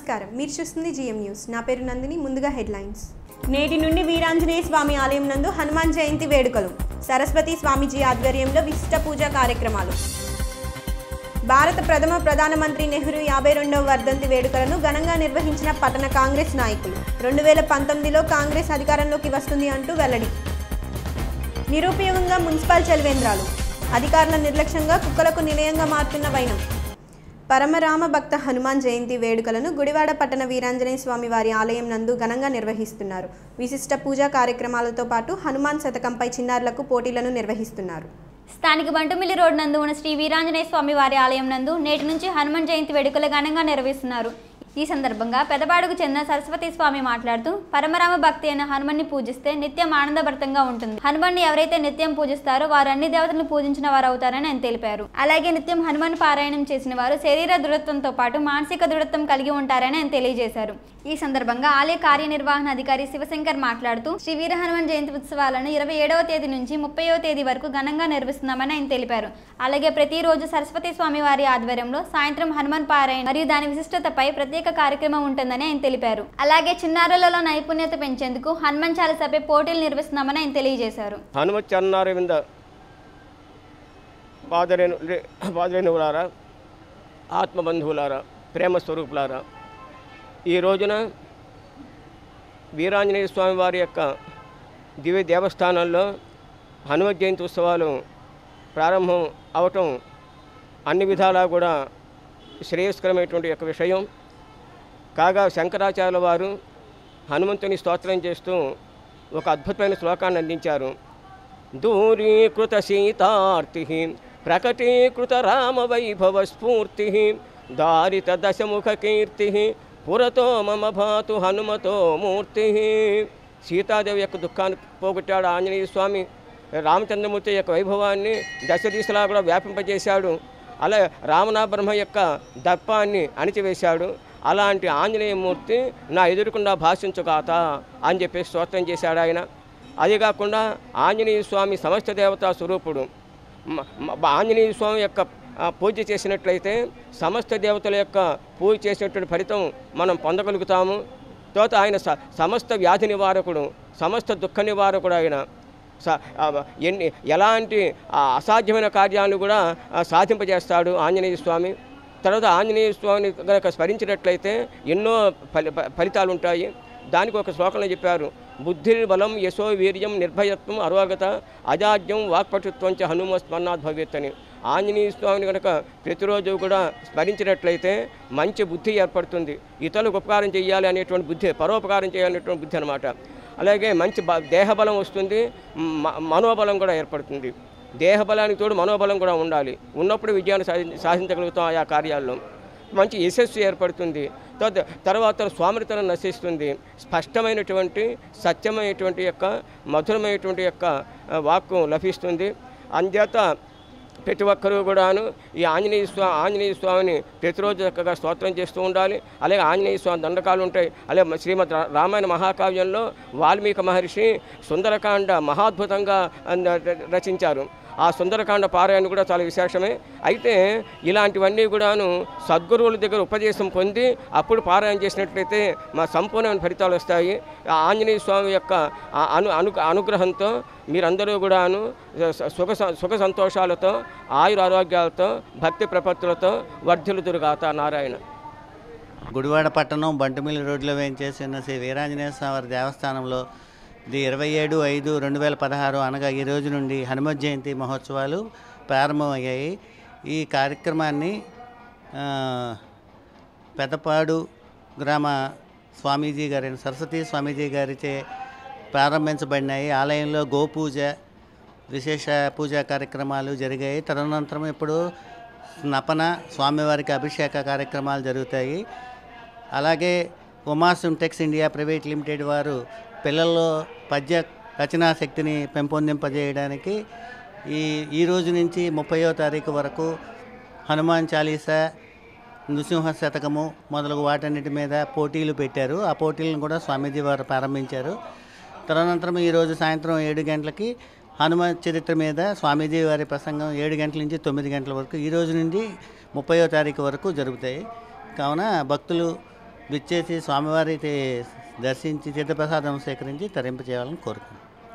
నమస్కారం మీరు చూస్తుంది జిఎం న్యూస్ నా పేరు నందిని ముందుగా హెడ్లైన్స్ నేటి నుండి వీరాంజనేయ స్వామి ఆలయం నందు హనుమాన్ జయంతి వేడుకలు సరస్వతి స్వామీజీ ఆధ్వర్యంలో విశిష్ట పూజా కార్యక్రమాలు భారత ప్రథమ ప్రధానమంత్రి నెహ్రూ యాభై రెండవ వర్ధంతి వేడుకలను ఘనంగా నిర్వహించిన పట్టణ కాంగ్రెస్ నాయకులు రెండు వేల పంతొమ్మిదిలో కాంగ్రెస్ అధికారంలోకి వస్తుంది అంటూ వెల్లడి నిరుపయోగంగా మున్సిపల్ చలివేంద్రాలు అధికారుల నిర్లక్ష్యంగా కుక్కలకు నిలయంగా మారుతున్న వైనం పరమరామ భక్త హనుమాన్ జయంతి వేడుకలను గుడివాడ పట్టణ వీరాంజనేయ స్వామి వారి ఆలయం నందు ఘనంగా నిర్వహిస్తున్నారు విశిష్ట పూజా కార్యక్రమాలతో పాటు హనుమాన్ శతకంపై చిన్నారులకు పోటీలను నిర్వహిస్తున్నారు స్థానిక బంటుమిల్లి రోడ్ నందు ఉన్న శ్రీ వీరాంజనేయ స్వామి వారి ఆలయం నందు నేటి నుంచి హనుమాన్ జయంతి వేడుకలు ఘనంగా నిర్వహిస్తున్నారు ఈ సందర్భంగా పెదబాడుకు చెందిన సరస్వతి స్వామి మాట్లాడుతూ పరమరామ భక్తి అయిన హనుమన్ని పూజిస్తే నిత్యం ఆనందభరితంగా ఉంటుంది హనుమన్ని ఎవరైతే నిత్యం పూజిస్తారో వారు అన్ని దేవతలను పూజించిన వారు అవుతారని ఆయన తెలిపారు అలాగే నిత్యం హనుమాన్ పారాయణం చేసిన వారు శరీర దృఢత్వంతో పాటు మానసిక దృఢత్వం కలిగి ఉంటారని ఆయన తెలియజేశారు ఈ సందర్భంగా ఆలయ కార్యనిర్వహణ అధికారి శివశంకర్ మాట్లాడుతూ శ్రీ వీర హనుమాన్ జయంతి ఉత్సవాలను ఇరవై ఏడవ తేదీ నుంచి ముప్పైవ తేదీ వరకు ఘనంగా నిర్వహిస్తున్నామని ఆయన తెలిపారు అలాగే ప్రతిరోజు సరస్వతి స్వామి వారి ఆధ్వర్యంలో సాయంత్రం హనుమాన్ పారాయణ మరియు దాని విశిష్టతపై ప్రత్యేక కార్యక్రమం ఉంటుందని ఆయన తెలిపారు అలాగే చిన్నారులలో నైపుణ్యత పెంచేందుకు హనుమాన్ చాలీసాపై పోటీలు నిర్వహిస్తున్నామని ఆయన తెలియజేశారు హనుమత్ చన్నారవింద పాదరేణు పాదరేణువులారా ఆత్మబంధువులారా ప్రేమ స్వరూపులారా ఈ రోజున వీరాంజనేయ స్వామి వారి యొక్క దివ్య దేవస్థానంలో హనుమత్ జయంతి ఉత్సవాలు ప్రారంభం అవటం అన్ని విధాలా కూడా శ్రేయస్కరమైనటువంటి యొక్క విషయం కాగా శంకరాచార్యుల వారు హనుమంతుని స్తోత్రం చేస్తూ ఒక అద్భుతమైన శ్లోకాన్ని అందించారు దూరీకృత సీతార్తి ప్రకటీకృత రామవైభవ స్ఫూర్తి దారిత దశముఖ కీర్తి పురతో మమ భాతు హనుమతో మూర్తి సీతాదేవి యొక్క దుఃఖాన్ని పోగొట్టాడు ఆంజనేయ స్వామి రామచంద్రమూర్తి యొక్క వైభవాన్ని దశ దిశలా కూడా వ్యాపింపజేశాడు అలా రావణ బ్రహ్మ యొక్క దర్పాన్ని అణిచివేశాడు అలాంటి ఆంజనేయమూర్తి నా ఎదురుకుండా భాషించుగాత అని చెప్పి స్తోత్రం చేశాడు ఆయన అది కాకుండా ఆంజనేయ స్వామి సమస్త దేవతా స్వరూపుడు మ- మ- ఆంజనేయ స్వామి యొక్క ఆ, పూజ చేసినట్లయితే సమస్త దేవతల యొక్క పూజ చేసినటువంటి ఫలితం మనం పొందగలుగుతాము తర్వాత ఆయన స సమస్త వ్యాధి నివారకుడు సమస్త దుఃఖ నివారకుడు ఆయన స ఆ, ఎన్ని ఎలాంటి ఆ, అసాధ్యమైన కార్యాలను కూడా ఆ, సాధింపజేస్తాడు ఆంజనేయ స్వామి తర్వాత ఆంజనేయ స్వామిని కనుక స్మరించినట్లయితే ఎన్నో ఫలి ఫ- ఫలితాలు ఉంటాయి దానికి ఒక శ్లోకంలో చెప్పారు బుద్ధిర్బలం యశో వీర్యం నిర్భయత్వం అరోగత అజాడ్యం వాక్పటుత్వం చ హనుమ స్మరణాత్ భవేత్ అని ఆంజనేయ స్వామిని కనుక ప్రతిరోజు కూడా స్మరించినట్లయితే మంచి బుద్ధి ఏర్పడుతుంది ఇతరులకు ఉపకారం చేయాలి అనేటువంటి బుద్ధి పరోపకారం చేయాలనేటువంటి బుద్ధి అనమాట అలాగే మంచి బ దేహబలం వస్తుంది మ- మనోబలం కూడా ఏర్పడుతుంది దేహబలానికి తోడు మనోబలం కూడా ఉండాలి ఉన్నప్పుడు విజయాన్ని సాధి సాధించగలుగుతాం ఆయా కార్యాల్లో మంచి యశస్సు ఏర్పడుతుంది తర్వాత తర్వాత స్వామితనం నశిస్తుంది స్పష్టమైనటువంటి సత్యమైనటువంటి యొక్క మధురమైనటువంటి యొక్క ఆ, వాక్కు లభిస్తుంది అంచేత ప్రతి ఒక్కరూ కూడాను ఈ ఆంజనేయ స్వామి ఆంజనేయ స్వామిని ప్రతిరోజు చక్కగా స్తోత్రం చేస్తూ ఉండాలి అలాగే ఆంజనేయ స్వామి దండకాలు ఉంటాయి అలాగే శ్రీమద్ రా- రామాయణ మహాకావ్యంలో వాల్మీకి మహర్షి సుందరకాండ మహాద్భుతంగా అంద- రచించారు ఆ సుందరకాండ పారాయణ కూడా చాలా విశేషమే అయితే ఇలాంటివన్నీ కూడాను సద్గురువుల దగ్గర ఉపదేశం పొంది అప్పుడు పారాయణ చేసినట్లయితే మా సంపూర్ణమైన ఫలితాలు వస్తాయి ఆ ఆంజనేయ స్వామి యొక్క ఆ అను అను అనుగ్రహంతో మీరందరూ కూడాను స- సుఖ స- సుఖ సంతోషాలతో ఆయుర ఆరోగ్యాలతో భక్తి ప్రపత్తులతో వర్ధిల్లుదురుగాత నారాయణ గుడివాడ పట్టణం బంటుమిల్లి రోడ్లో వేయించేసిన శ్రీ వీరాంజనేయ స్వామి వారి దేవస్థానంలో ఇది ఇరవై ఏడు ఐదు రెండు వేల పదహారు అనగా ఈ రోజు నుండి హనుమత్ జయంతి మహోత్సవాలు ప్రారంభమయ్యాయి ఈ కార్యక్రమాన్ని ఆ, పెదపాడు గ్రామ స్వామీజీ గారి సరస్వతి స్వామీజీ గారిచే ప్రారంభించబడినాయి ఆలయంలో గోపూజ విశేష పూజా కార్యక్రమాలు జరిగాయి తదనంతరం ఇప్పుడు నపన స్వామివారికి అభిషేక కార్యక్రమాలు జరుగుతాయి అలాగే Uma Sintex India private limited వారు పిల్లల్లో పద్య రచనా శక్తిని పెంపొందింపజేయడానికి ఈ ఈ రోజు నుంచి ముప్పయో తారీఖు వరకు హనుమాన్ చాలీసా నృసింహ శతకము మొదలగు వాటన్నిటి మీద పోటీలు పెట్టారు ఆ పోటీలను కూడా స్వామీజీ వారు ప్రారంభించారు తదనంతరం ఈరోజు సాయంత్రం ఏడు గంటలకి హనుమ చరిత్ర మీద స్వామీజీ వారి ప్రసంగం ఏడు గంటల నుంచి తొమ్మిది గంటల వరకు ఈ రోజు నుండి ముప్పయో తారీఖు వరకు జరుగుతాయి కావున భక్తులు విచ్చేసి స్వామివారి తే- దర్శించి తీర్థప్రసాదం సేకరించి తరింప చేయాలని కోరుకుంటున్నాను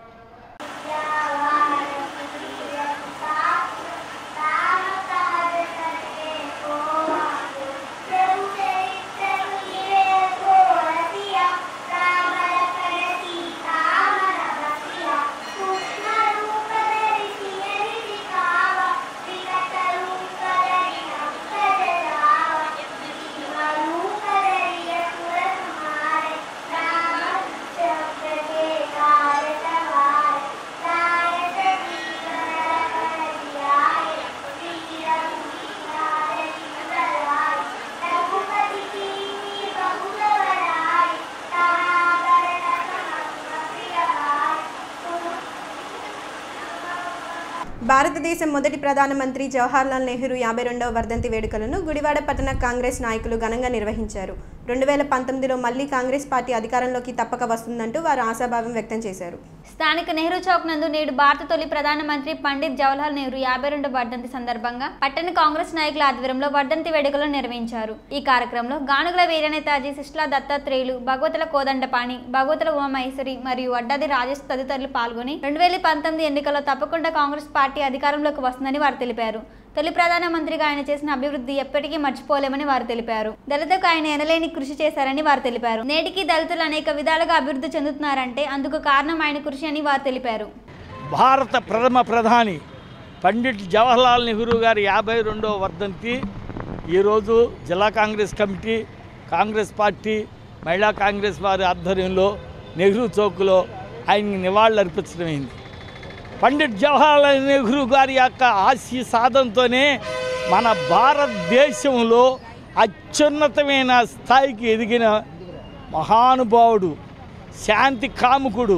భారతదేశం మొదటి ప్రధానమంత్రి జవహర్లాల్ నెహ్రూ యాభై రెండవ వర్ధంతి వేడుకలను గుడివాడ పట్టణ కాంగ్రెస్ నాయకులు ఘనంగా నిర్వహించారు రెండు వేల పంతొమ్మిదిలో మళ్ళీ కాంగ్రెస్ పార్టీ అధికారంలోకి తప్పక వస్తుందంటూ వారు ఆశాభావం వ్యక్తం చేశారు స్థానిక నెహ్రూ చౌక్ నందు నేడు భారత తొలి ప్రధానమంత్రి పండిత్ జవహర్లాల్ నెహ్రూ యాభై రెండు వర్ధంతి సందర్భంగా పట్టణ కాంగ్రెస్ నాయకుల ఆధ్వర్యంలో వర్ధంతి వేడుకలు నిర్వహించారు ఈ కార్యక్రమంలో గానుగుల వీరనేతాజీ శిష్లా దత్తాత్రేయులు భగవతుల కోదండపాణి భగవతుల ఉమామహేశ్వరి మరియు వడ్డాది రాజేష్ తదితరులు పాల్గొని రెండు వేల పంతొమ్మిది ఎన్నికల్లో తప్పకుండా కాంగ్రెస్ పార్టీ అధికారంలోకి వస్తుందని వారు తెలిపారు తొలి ప్రధానమంత్రిగా ఆయన చేసిన అభివృద్ధి ఎప్పటికీ మర్చిపోలేమని వారు తెలిపారు దళితులకు ఆయన ఎనలేని కృషి చేశారని వారు తెలిపారు నేటికి దళితులు అనేక విధాలుగా అభివృద్ధి చెందుతున్నారంటే అందుకు కారణం ఆయన కృషి అని వారు తెలిపారు భారత ప్రథమ ప్రధాని పండిట్ జవహర్లాల్ నెహ్రూ గారి యాభై రెండవ వర్ధంతి ఈరోజు జిల్లా కాంగ్రెస్ కమిటీ కాంగ్రెస్ పార్టీ మహిళా కాంగ్రెస్ వారి ఆధ్వర్యంలో నెహ్రూ చౌక్లో ఆయన్ని నివాళులర్పించడమైంది పండిట్ జవహర్లాల్ నెహ్రూ గారి యొక్క ఆశీ సాధనతోనే మన భారతదేశంలో అత్యున్నతమైన స్థాయికి ఎదిగిన మహానుభావుడు శాంతి కాముకుడు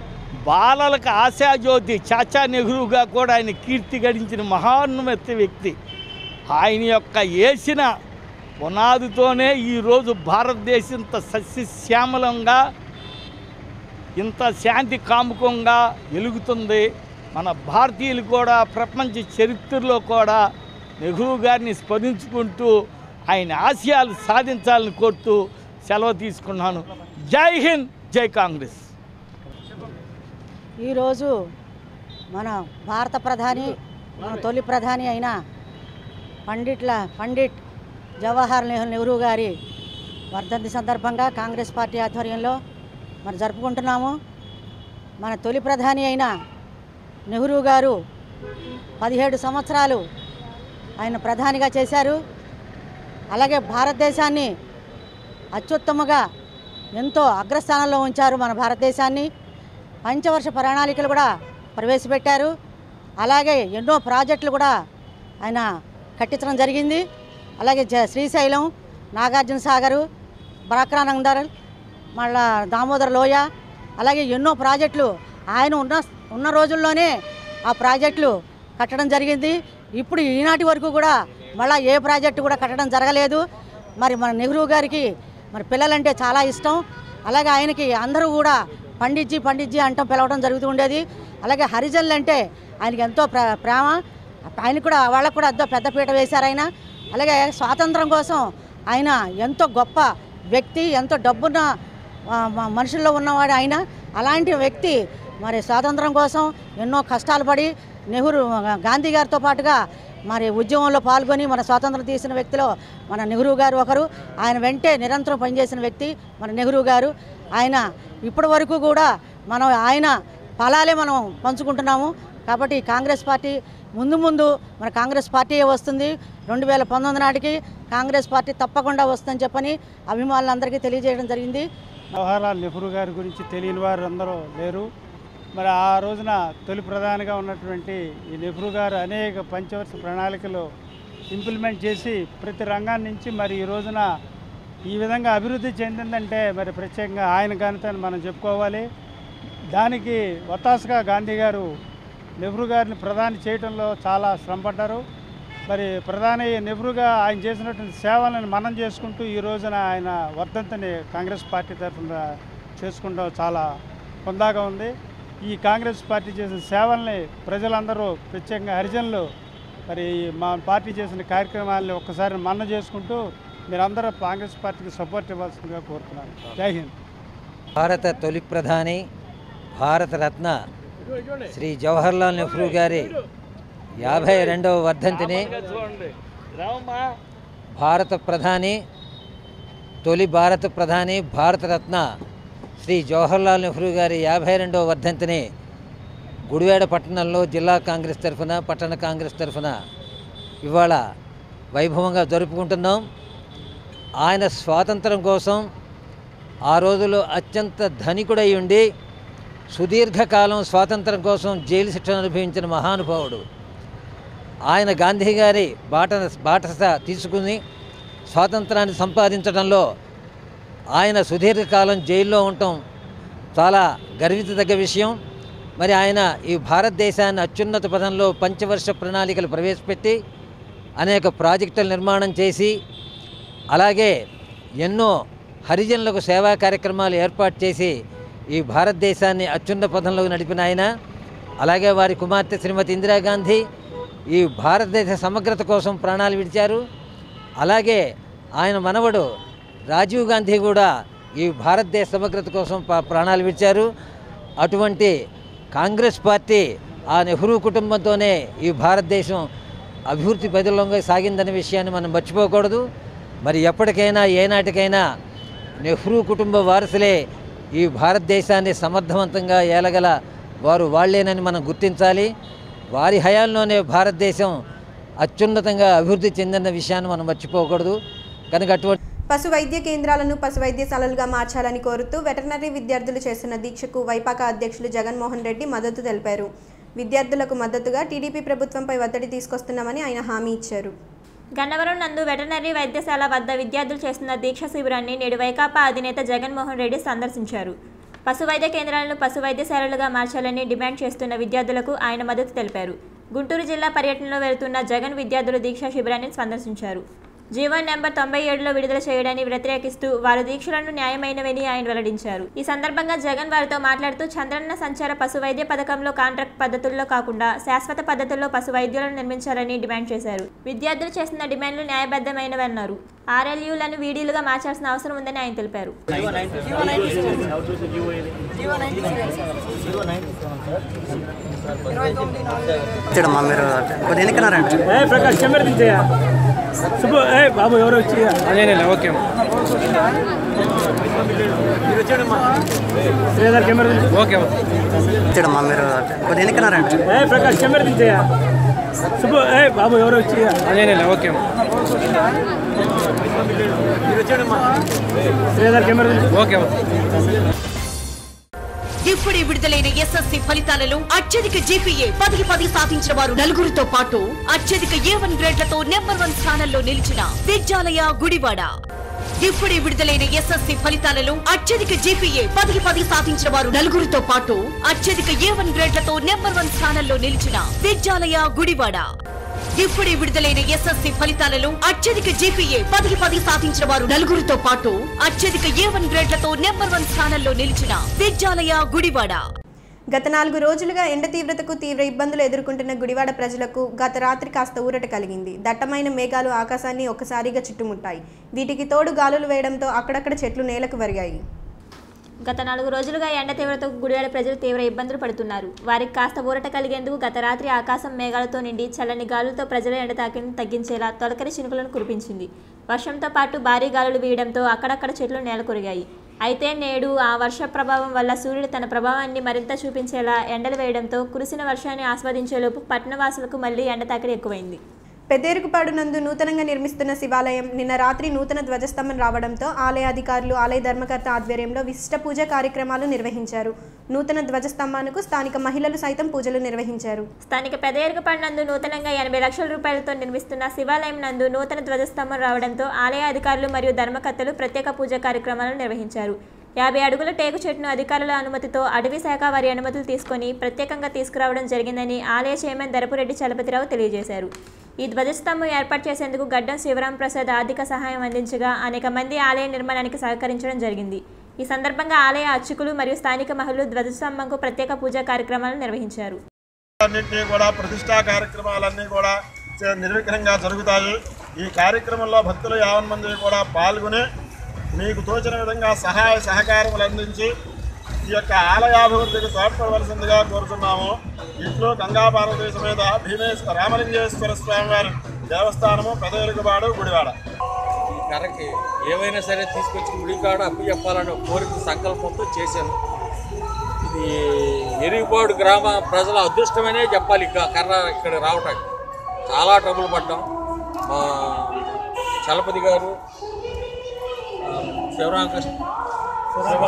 బాలలకు ఆశాజ్యోతి చాచా నెహ్రూగా కూడా ఆయన కీర్తి గడించిన మహాన్నత వ్యక్తి ఆయన యొక్క వేసిన పునాదితోనే ఈరోజు భారతదేశం ఇంత సస్యశ్యామలంగా ఇంత శాంతి కాముకంగా వెలుగుతుంది మన భారతీయులు కూడా ప్రపంచ చరిత్రలో కూడా నెహ్రూ గారిని స్మరించుకుంటూ ఆయన ఆశయాలు సాధించాలని కోరుతూ సెలవు తీసుకున్నాను జై హింద్ జై కాంగ్రెస్ ఈరోజు మన భారత ప్రధాని మన తొలి ప్రధాని అయిన పండిట్ల పండిట్ జవహర్ నెహ్రూ నెహ్రూ గారి వర్ధంతి సందర్భంగా కాంగ్రెస్ పార్టీ ఆధ్వర్యంలో మరి జరుపుకుంటున్నాము మన తొలి ప్రధాని అయిన నెహ్రూ గారు పదిహేడు సంవత్సరాలు ఆయన ప్రధానిగా చేశారు అలాగే భారతదేశాన్ని అత్యుత్తముగా ఎంతో అగ్రస్థానంలో ఉంచారు మన భారతదేశాన్ని పంచవర్ష ప్రణాళికలు కూడా ప్రవేశపెట్టారు అలాగే ఎన్నో ప్రాజెక్టులు కూడా ఆయన కట్టించడం జరిగింది అలాగే జ శ్రీశైలం నాగార్జున సాగరు బరాక్రానందర్ మళ్ళా దామోదర్ లోయ అలాగే ఎన్నో ప్రాజెక్టులు ఆయన ఉన్న ఉన్న రోజుల్లోనే ఆ ప్రాజెక్టులు కట్టడం జరిగింది ఇప్పుడు ఈనాటి వరకు కూడా మళ్ళా ఏ ప్రాజెక్టు కూడా కట్టడం జరగలేదు మరి మన నెహ్రూ గారికి మరి పిల్లలంటే చాలా ఇష్టం అలాగే ఆయనకి అందరూ కూడా పండిట్జీ పండిట్జీ అంటాం పిలవడం జరుగుతూ ఉండేది అలాగే హరిజనులు అంటే ఆయనకి ఎంతో ప్ర ప్రేమ ఆయన కూడా వాళ్ళకు కూడా ఎంతో పెద్దపీట వేశారు ఆయన అలాగే స్వాతంత్రం కోసం ఆయన ఎంతో గొప్ప వ్యక్తి ఎంతో డబ్బున్న ఆ, మ- మనుషుల్లో ఉన్నవాడు ఆయన అలాంటి వ్యక్తి మరి స్వాతంత్రం కోసం ఎన్నో కష్టాలు పడి నెహ్రూ గాంధీ గారితో పాటుగా మరి ఉద్యమంలో పాల్గొని మన స్వాతంత్రం తీసిన వ్యక్తిలో మన నెహ్రూ గారు ఒకరు ఆయన వెంటే నిరంతరం పనిచేసిన వ్యక్తి మన నెహ్రూ గారు ఆయన ఇప్పటి వరకు కూడా మనం ఆయన ఫలాలే మనం పంచుకుంటున్నాము కాబట్టి కాంగ్రెస్ పార్టీ ముందు ముందు మన కాంగ్రెస్ పార్టీయే వస్తుంది రెండు వేల పంతొమ్మిది నాటికి కాంగ్రెస్ పార్టీ తప్పకుండా వస్తుందని చెప్పని అభిమానులందరికీ తెలియజేయడం జరిగింది జవహర్లాల్ నెహ్రూ గారి గురించి తెలియని వారు అందరూ లేరు మరి ఆ రోజున తొలి ప్రధానిగా ఉన్నటువంటి ఈ నెహ్రూ గారు అనేక పంచవర్ష ప్రణాళికలు ఇంప్లిమెంట్ చేసి ప్రతి రంగాన్ని నుంచి మరి ఈ రోజున ఈ విధంగా అభివృద్ధి చెందిందంటే మరి ప్రత్యేకంగా ఆయన ఘనతని మనం చెప్పుకోవాలి దానికి వత్తాసుగా గాంధీ గారు నెహ్రూ గారిని ప్రధాని చేయడంలో చాలా శ్రమపడ్డారు మరి ప్రధాని నెహ్రూగా ఆయన చేసినటువంటి సేవలను మనం చేసుకుంటూ ఈ రోజున ఆయన వర్ధంతిని కాంగ్రెస్ పార్టీ తరఫున చేసుకుంటాం చాలా పొందాగా ఉంది ఈ కాంగ్రెస్ పార్టీ చేసిన సేవల్ని ప్రజలందరూ ప్రత్యేకంగా హరిజనులు మరి మా పార్టీ చేసిన కార్యక్రమాలని ఒక్కసారి మన్న చేసుకుంటూ మీరందరూ కాంగ్రెస్ పార్టీకి సపోర్ట్ ఇవ్వాల్సిందిగా కోరుతున్నాను జై హింద్ భారత తొలి ప్రధాని భారతరత్న శ్రీ జవహర్లాల్ నెహ్రూ గారి యాభై రెండవ వర్ధంతిని చూడండి రామమ్మా భారత ప్రధాని తొలి భారత ప్రధాని భారతరత్న శ్రీ జవహర్లాల్ నెహ్రూ గారి యాభై రెండవ వర్ధంతిని గుడివాడ పట్టణంలో జిల్లా కాంగ్రెస్ తరఫున పట్టణ కాంగ్రెస్ తరఫున ఇవాళ వైభవంగా జరుపుకుంటున్నాం ఆయన స్వాతంత్రం కోసం ఆ రోజుల్లో అత్యంత ధనికుడై ఉండి సుదీర్ఘకాలం స్వాతంత్రం కోసం జైలు శిక్షణ అనుభవించిన మహానుభావుడు ఆయన గాంధీ గారి బాట బాటస తీసుకుని స్వాతంత్రాన్ని సంపాదించడంలో ఆయన సుదీర్ఘకాలం జైల్లో ఉండటం చాలా గర్వించదగ్గ విషయం మరి ఆయన ఈ భారతదేశాన్ని అత్యున్నత పదంలో పంచవర్ష ప్రణాళికలు ప్రవేశపెట్టి అనేక ప్రాజెక్టుల నిర్మాణం చేసి అలాగే ఎన్నో హరిజనులకు సేవా కార్యక్రమాలు ఏర్పాటు చేసి ఈ భారతదేశాన్ని అత్యున్న పదంలో నడిపిన ఆయన అలాగే వారి కుమార్తె శ్రీమతి ఇందిరాగాంధీ ఈ భారతదేశ సమగ్రత కోసం ప్రాణాలు విడిచారు అలాగే ఆయన మనవడు రాజీవ్ గాంధీ కూడా ఈ భారతదేశ సమగ్రత కోసం పా- ప్రాణాలు విడిచారు అటువంటి కాంగ్రెస్ పార్టీ ఆ నెహ్రూ కుటుంబంతోనే ఈ భారతదేశం అభివృద్ధి పదిలంగా సాగిందనే విషయాన్ని మనం మర్చిపోకూడదు మరి ఎప్పటికైనా ఏనాటికైనా నెహ్రూ కుటుంబ వారసులే ఈ భారతదేశాన్ని సమర్థవంతంగా ఏలగల వారు వాళ్ళేనని మనం గుర్తించాలి వారి హయాంలోనే భారతదేశం అత్యున్నతంగా అభివృద్ధి చెందిన విషయాన్ని మనం మర్చిపోకూడదు కనుక అటువంటి పశు వైద్య కేంద్రాలను పశు వైద్యశాలలుగా మార్చాలని కోరుతూ వెటర్నరీ విద్యార్థులు చేస్తున్న దీక్షకు వైపాక అధ్యక్షులు జగన్మోహన్ రెడ్డి మద్దతు తెలిపారు విద్యార్థులకు మద్దతుగా టీడీపీ ప్రభుత్వంపై ఒత్తిడి తీసుకొస్తున్నామని ఆయన హామీ ఇచ్చారు గన్నవరం నందు వెటనరీ వైద్యశాల వద్ద విద్యార్థులు చేస్తున్న దీక్ష శిబిరాన్ని నేడు వైకాపా అధినేత జగన్మోహన్ రెడ్డి సందర్శించారు పశు వైద్య కేంద్రాలను పశు వైద్యశాలలుగా మార్చాలని డిమాండ్ చేస్తున్న విద్యార్థులకు ఆయన మద్దతు తెలిపారు గుంటూరు జిల్లా పర్యటనలో వెళుతున్న జగన్ విద్యార్థులు దీక్షా శిబిరాన్ని సందర్శించారు జీవన్ నెంబర్ తొంభై ఏడులో విడుదల చేయడాన్ని వ్యతిరేకిస్తూ వారు దీక్షలను న్యాయమైనవని ఆయన వెల్లడించారు ఈ సందర్భంగా జగన్ వారితో మాట్లాడుతూ చంద్రన్న సంచార పశు వైద్య పథకంలో కాంట్రాక్ట్ పద్ధతుల్లో కాకుండా శాశ్వత పద్ధతుల్లో పశు వైద్యులను నిర్మించాలని డిమాండ్ చేశారు విద్యార్థులు చేస్తున్న డిమాండ్లు న్యాయబద్ధమైనవన్నారు ఆర్ఎల్యూలను వీడీలుగా మార్చాల్సిన అవసరం ఉందని ఆయన తెలిపారు చూడమ్మా మీరు కొద్దిగా ఎన్నికన్నారండి ఏ ప్రకాష్ కెమెరా దించేయా సుబ్బు ఏ బాబు ఎవరు వచ్చి ఓకే శ్రీధర్ కెమెరా దించు ఓకే చూడమ్మా మీరు కొద్దిగా ఎన్నికన్నారండి ఏ ప్రకాష్ కెమెరా దించేయా సుబ్బు ఏ బాబు ఎవరు వచ్చి ఓకే శ్రీధర్ కెమెరా దించు ఓకే ఇప్పుడే విడుదలైన ఎస్ఎస్సి ఫలితాలలో అత్యధిక జీపీఏ పదికి పది సాధించిన వారు నలుగురితో పాటు అత్యధిక ఏ వన్ గ్రేడ్లతో నెంబర్ వన్ స్థానంలో నిలిచిన విద్యాలయ గుడివాడ ఇప్పుడే విడుదలైన ఎస్ఎస్సి ఫలితాలలో అత్యధిక జీపీఏ పదికి పది సాధించిన వారు నలుగురితో పాటు అత్యధిక ఏ వన్ గ్రేడ్లతో నెంబర్ వన్ స్థానంలో నిలిచిన విద్యాలయ గుడివాడ ఇప్పుడే విడుదలైన ఎస్ఎస్సి ఫలితాలలో అత్యధిక జీపీఏ పదికి పది సాధించిన వారు నలుగురితో పాటు అత్యధిక ఏ వన్ గ్రేడ్లతో నెంబర్ వన్ స్థానంలో నిలిచిన విద్యాలయ గుడివాడ గత నాలుగు రోజులుగా ఎండ తీవ్రతకు తీవ్ర ఇబ్బందులు ఎదుర్కొంటున్న గుడివాడ ప్రజలకు గత రాత్రి కాస్త ఊరట కలిగింది దట్టమైన మేఘాలు ఆకాశాన్ని ఒక్కసారిగా చుట్టుముట్టాయి వీటికి తోడు గాలులు వేయడంతో అక్కడక్కడ చెట్లు నేలకు వరిగాయి గత నాలుగు రోజులుగా ఎండ తీవ్రతకు గుడివాడ ప్రజలు తీవ్ర ఇబ్బందులు పడుతున్నారు వారికి కాస్త ఊరట కలిగేందుకు గత రాత్రి ఆకాశం మేఘాలతో నిండి చల్లని గాలులతో ప్రజల ఎండ తాకిడిని తగ్గించేలా తొలకరి చినుకులను కురిపించింది వర్షంతో పాటు భారీ గాలులు వీయడంతో అక్కడక్కడ చెట్లు నేలకొరిగాయి అయితే నేడు ఆ వర్ష ప్రభావం వల్ల సూర్యుడు తన ప్రభావాన్ని మరింత చూపించేలా ఎండలు వేయడంతో కురిసిన వర్షాన్ని ఆస్వాదించేలోపు పట్టణవాసులకు మళ్లీ ఎండ తాకిడి ఎక్కువైంది పెద్దేరుకుపాడు నందు నూతనంగా నిర్మిస్తున్న శివాలయం నిన్న రాత్రి నూతన ధ్వజస్తంభం రావడంతో ఆలయ అధికారులు ఆలయ ధర్మకర్త ఆధ్వర్యంలో విశిష్ట పూజ కార్యక్రమాలు నిర్వహించారు నూతన ధ్వజస్తంభానికి స్థానిక మహిళలు సైతం పూజలు నిర్వహించారు స్థానిక పెదయర్గపాడు నందు నూతనంగా ఎనభై లక్షల రూపాయలతో నిర్మిస్తున్న శివాలయం నందు నూతన ధ్వజస్తంభం రావడంతో ఆలయ అధికారులు మరియు ధర్మకర్తలు ప్రత్యేక పూజా కార్యక్రమాలను నిర్వహించారు యాభై అడుగుల టేకు చెట్టును అధికారుల అనుమతితో అటవీ శాఖ వారి అనుమతులు తీసుకొని ప్రత్యేకంగా తీసుకురావడం జరిగిందని ఆలయ చైర్మన్ దరపురెడ్డి చలపతిరావు తెలియజేశారు ఈ ధ్వజస్తంభం ఏర్పాటు చేసేందుకు గడ్డం శివరాం ప్రసాద్ ఆర్థిక సహాయం అందించగా అనేక మంది ఆలయ నిర్మాణానికి సహకరించడం జరిగింది ఈ సందర్భంగా ఆలయ అర్చకులు మరియు స్థానిక మహిళలు ధ్వజస్తంభంకు ప్రత్యేక పూజా కార్యక్రమాలు నిర్వహించారు అన్నింటినీ కూడా ప్రతిష్టా కార్యక్రమాలన్నీ కూడా చే- నిర్విఘ్నంగా జరుగుతాయి ఈ కార్యక్రమంలో భక్తులు యావన్ మంది కూడా పాల్గొని మీకు తోచిన విధంగా సహాయ సహకారములు అందించి ఈ యొక్క ఆలయాభివృద్ధికి తోడ్పడవలసిందిగా కోరుతున్నాము ఇంట్లో గంగా భారతదేశ మీద భీమేశ్వర రామలింగేశ్వర స్వామివారి దేవస్థానము పెదవెలుగుబాడు గుడివాడ ఈ కర్రకి ఏమైనా సరే తీసుకొచ్చి గుడికాడ అప్పు చెప్పాలనే కోరిక సంకల్పంతో చేశాను ఇది ఎరిగిపాడు గ్రామ ప్రజల అదృష్టమనే చెప్పాలి ఇక కర్ర ఇక్కడ రావటానికి చాలా ట్రబుల్ పడ్డాం మా చలపతి గారు ఆ, శివరామకృష్ణ శివ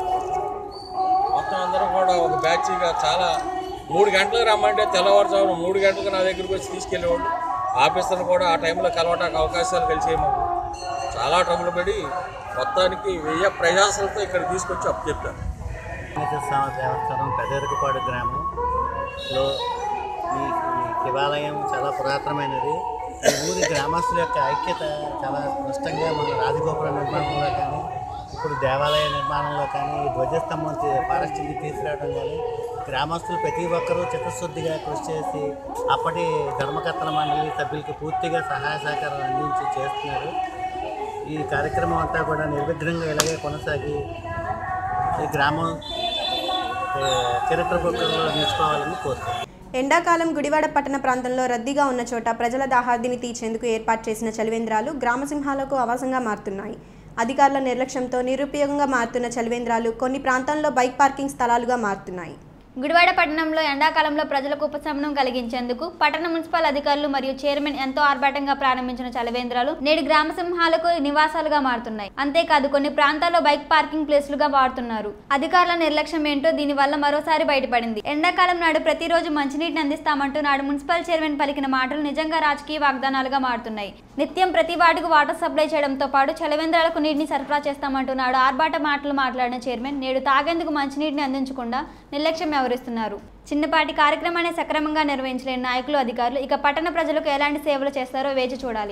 మొత్తం అందరూ కూడా ఒక బ్యాచ్గా చాలా మూడు గంటలకు రమ్మంటే తెల్లవారుజామున మూడు గంటలకు నా దగ్గరికి వచ్చి తీసుకెళ్ళేవాళ్ళు ఆఫీసర్లు కూడా ఆ టైంలో కలవడానికి అవకాశాలు కలిసేవి మాకు చాలా ట్రబుల్ పడి మొత్తానికి వెయ్యి ప్రయాసాలతో ఇక్కడ తీసుకొచ్చి అప్పు చెప్పాను స్వామి దేవస్థానం పెదరుకుపాడు గ్రామంలో ఈ ఈ శివాలయం చాలా పురాతనమైనది ఈ ఊరి గ్రామస్తుల యొక్క ఐక్యత చాలా స్పష్టంగా మన రాజగోపురం నిర్మాణంలో కానీ ఇప్పుడు దేవాలయ నిర్మాణంలో కానీ ఈ ధ్వజస్తంభం తీ- ఫారెస్ట్కి తీసుకురావడం కానీ గ్రామస్తులు ప్రతి ఒక్కరూ చిత్తశుద్ధిగా కృషి చేసి అప్పటి ధర్మకర్తల మండలి సభ్యులకి పూర్తిగా సహాయ సహకారాలు అందించి చేస్తున్నారు ఈ కార్యక్రమం అంతా కూడా నిర్విఘ్నంగా ఇలాగే కొనసాగి ఈ గ్రామం ఏ, చరిత్ర పుస్తకంలో నిలుచుకోవాలని కోరుతున్నాను ఎండాకాలం గుడివాడ పట్టణ ప్రాంతంలో రద్దీగా ఉన్న చోట ప్రజల దాహార్దిని తీర్చేందుకు ఏర్పాటు చేసిన చలివేంద్రాలు గ్రామసింహాలకు ఆవాసంగా మారుతున్నాయి అధికారుల నిర్లక్ష్యంతో నిరుపయోగంగా మారుతున్న చలివేంద్రాలు కొన్ని ప్రాంతాల్లో బైక్ పార్కింగ్ స్థలాలుగా మారుతున్నాయి గుడివాడ పట్టణంలో ఎండాకాలంలో ప్రజలకు ఉపశమనం కలిగించేందుకు పట్టణ మున్సిపల్ అధికారులు మరియు చైర్మన్ ఎంతో ఆర్భాటంగా ప్రారంభించిన చలవేంద్రాలు నేడు గ్రామ సింహాలకు నివాసాలుగా మారుతున్నాయి అంతేకాదు కొన్ని ప్రాంతాల్లో బైక్ పార్కింగ్ ప్లేస్లుగా వాడుతున్నారు అధికారుల నిర్లక్ష్యం ఏంటో దీని వల్ల మరోసారి బయటపడింది ఎండాకాలం నాడు ప్రతిరోజు మంచినీటిని అందిస్తామంటూ నాడు మున్సిపల్ చైర్మన్ పలికిన మాటలు నిజంగా రాజకీయ వాగ్దానాలుగా మారుతున్నాయి నిత్యం ప్రతి వార్డుకు వాటర్ సప్లై చేయడంతో పాటు చలవేంద్రాలకు నీటిని సరఫరా చేస్తామంటూ నాడు ఆర్భాట మాటలు మాట్లాడిన చైర్మన్ నేడు తాగేందుకు మంచినీటిని అందించకుండా నిర్లక్ష్యం వ్యవహరిస్తున్నారు చిన్నపాటి కార్యక్రమాన్ని సక్రమంగా నిర్వహించలేని నాయకులు అధికారులు ఇక పట్టణ ప్రజలకు ఎలాంటి సేవలు చేస్తారో వేచి చూడాలి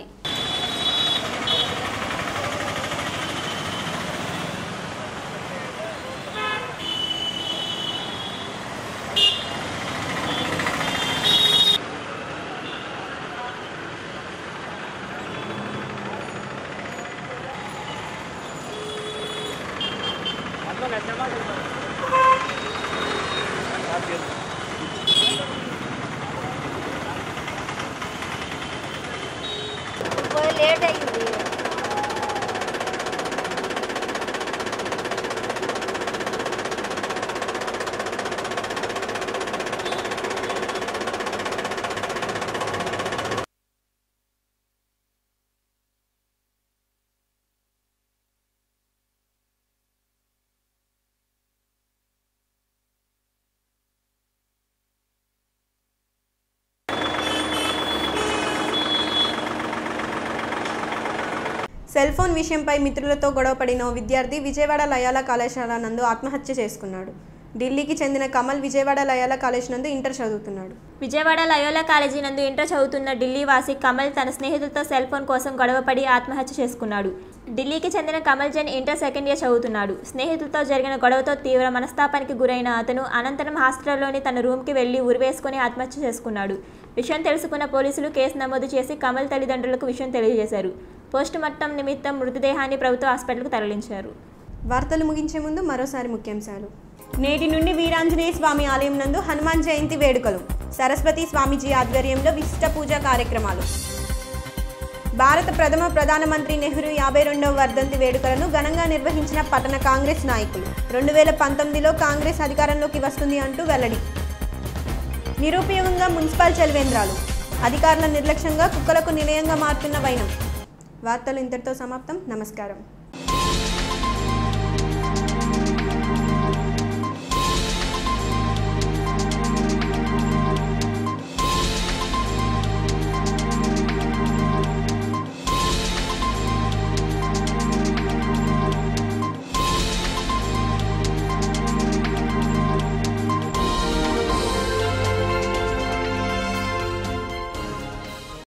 లేట్ అయింది సెల్ ఫోన్ విషయంపై మిత్రులతో గొడవపడిన ఓ విద్యార్థి విజయవాడ లయాల కళాశాల నందు ఆత్మహత్య చేసుకున్నాడు ఢిల్లీకి చెందిన కమల్ విజయవాడ లయాల కాలేజ్ నందు ఇంటర్ చదువుతున్నాడు విజయవాడ లయోలా కాలేజీ నందు ఇంటర్ చదువుతున్న ఢిల్లీ వాసి కమల్ తన స్నేహితులతో సెల్ ఫోన్ కోసం గొడవపడి ఆత్మహత్య చేసుకున్నాడు ఢిల్లీకి చెందిన కమల్ జన్ ఇంటర్ సెకండ్ ఇయర్ చదువుతున్నాడు స్నేహితులతో జరిగిన గొడవతో తీవ్ర మనస్తాపానికి గురైన అతను అనంతరం హాస్టల్లోని తన రూమ్కి వెళ్లి ఉరివేసుకుని ఆత్మహత్య చేసుకున్నాడు విషయం తెలుసుకున్న పోలీసులు కేసు నమోదు చేసి కమల్ తల్లిదండ్రులకు విషయం తెలియజేశారు పోస్టుమార్టం నిమిత్తం మృతదేహాన్ని ప్రభుత్వ హాస్పిటల్కు తరలించారు వార్తలు ముగించే ముందు మరోసారి ముఖ్యాంశాలు నేటి నుండి వీరాంజనేయ స్వామి ఆలయం నందు హనుమాన్ జయంతి వేడుకలు సరస్వతి స్వామీజీ ఆధ్వర్యంలో విశిష్ట పూజా కార్యక్రమాలు భారత ప్రథమ ప్రధానమంత్రి నెహ్రూ యాభై రెండవ వర్ధంతి వేడుకలను ఘనంగా నిర్వహించిన పట్టణ కాంగ్రెస్ నాయకులు రెండు వేల పంతొమ్మిదిలో కాంగ్రెస్ అధికారంలోకి వస్తుంది అంటూ వెల్లడి నిరుపయోగంగా మున్సిపల్ చలివేంద్రాలు అధికారుల నిర్లక్ష్యంగా కుక్కలకు నిలయంగా మారుతున్న వైనం వార్తలు ఇంతటితో సమాప్తం నమస్కారం